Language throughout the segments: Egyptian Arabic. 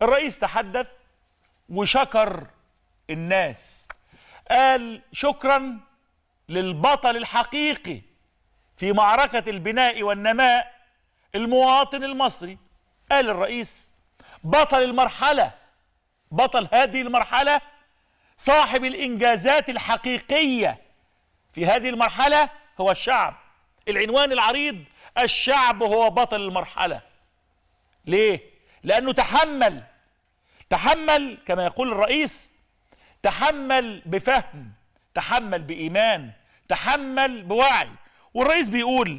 الرئيس تحدث وشكر الناس قال شكرا للبطل الحقيقي في معركة البناء والنماء المواطن المصري قال الرئيس بطل المرحلة بطل هذه المرحلة صاحب الإنجازات الحقيقية في هذه المرحلة هو الشعب العنوان العريض الشعب هو بطل المرحلة ليه؟ لأنه تحمل تحمل كما يقول الرئيس تحمل بفهم تحمل بإيمان تحمل بوعي والرئيس بيقول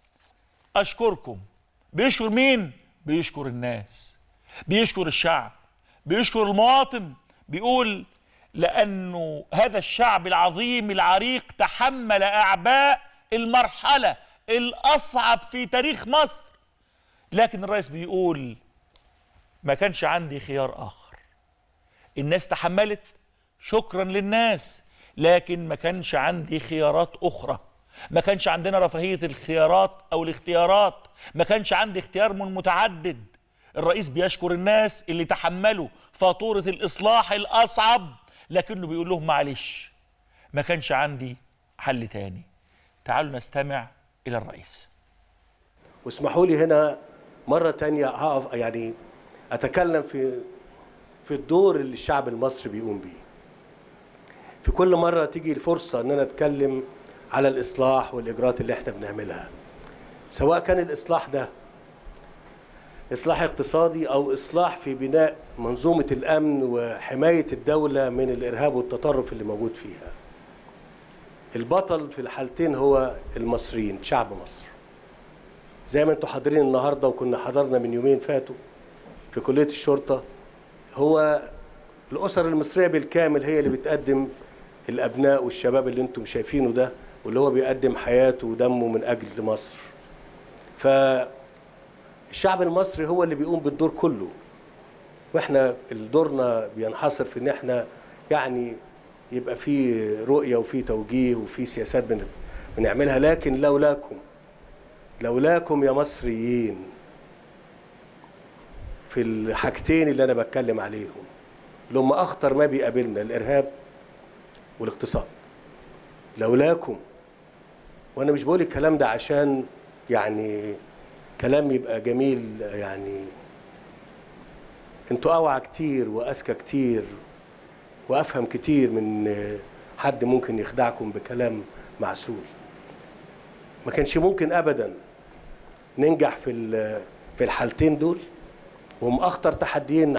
أشكركم بيشكر مين؟ بيشكر الناس بيشكر الشعب بيشكر المواطن بيقول لأنه هذا الشعب العظيم العريق تحمل أعباء المرحلة الأصعب في تاريخ مصر لكن الرئيس بيقول ما كانش عندي خيار آخر الناس تحملت شكرا للناس لكن ما كانش عندي خيارات أخرى ما كانش عندنا رفاهية الخيارات أو الاختيارات ما كانش عندي اختيار من متعدد الرئيس بيشكر الناس اللي تحملوا فاتورة الإصلاح الأصعب لكنه بيقول لهم معلش ما كانش عندي حل تاني تعالوا نستمع إلى الرئيس واسمحوا لي هنا مرة تانية هقف يعني أتكلم في في الدور اللي الشعب المصري بيقوم بيه في كل مرة تيجي الفرصة إن أنا أتكلم على الإصلاح والإجراءات اللي إحنا بنعملها سواء كان الإصلاح ده إصلاح اقتصادي أو إصلاح في بناء منظومة الأمن وحماية الدولة من الإرهاب والتطرف اللي موجود فيها البطل في الحالتين هو المصريين شعب مصر زي ما انتم حاضرين النهارده وكنا حضرنا من يومين فاتوا في كليه الشرطه هو الاسر المصريه بالكامل هي اللي بتقدم الابناء والشباب اللي انتم شايفينه ده واللي هو بيقدم حياته ودمه من اجل مصر فالشعب المصري هو اللي بيقوم بالدور كله واحنا دورنا بينحصر في ان احنا يعني يبقى في رؤيه وفي توجيه وفي سياسات بنعملها لكن لولاكم لولاكم يا مصريين في الحاجتين اللي انا بتكلم عليهم اللي هم اخطر ما بيقابلنا الارهاب والاقتصاد لولاكم وانا مش بقول الكلام ده عشان يعني كلام يبقى جميل يعني انتوا اوعى كتير واذكى كتير وافهم كتير من حد ممكن يخدعكم بكلام معسول ما كانش ممكن ابدا ننجح في في الحالتين دول وهم اخطر تحديين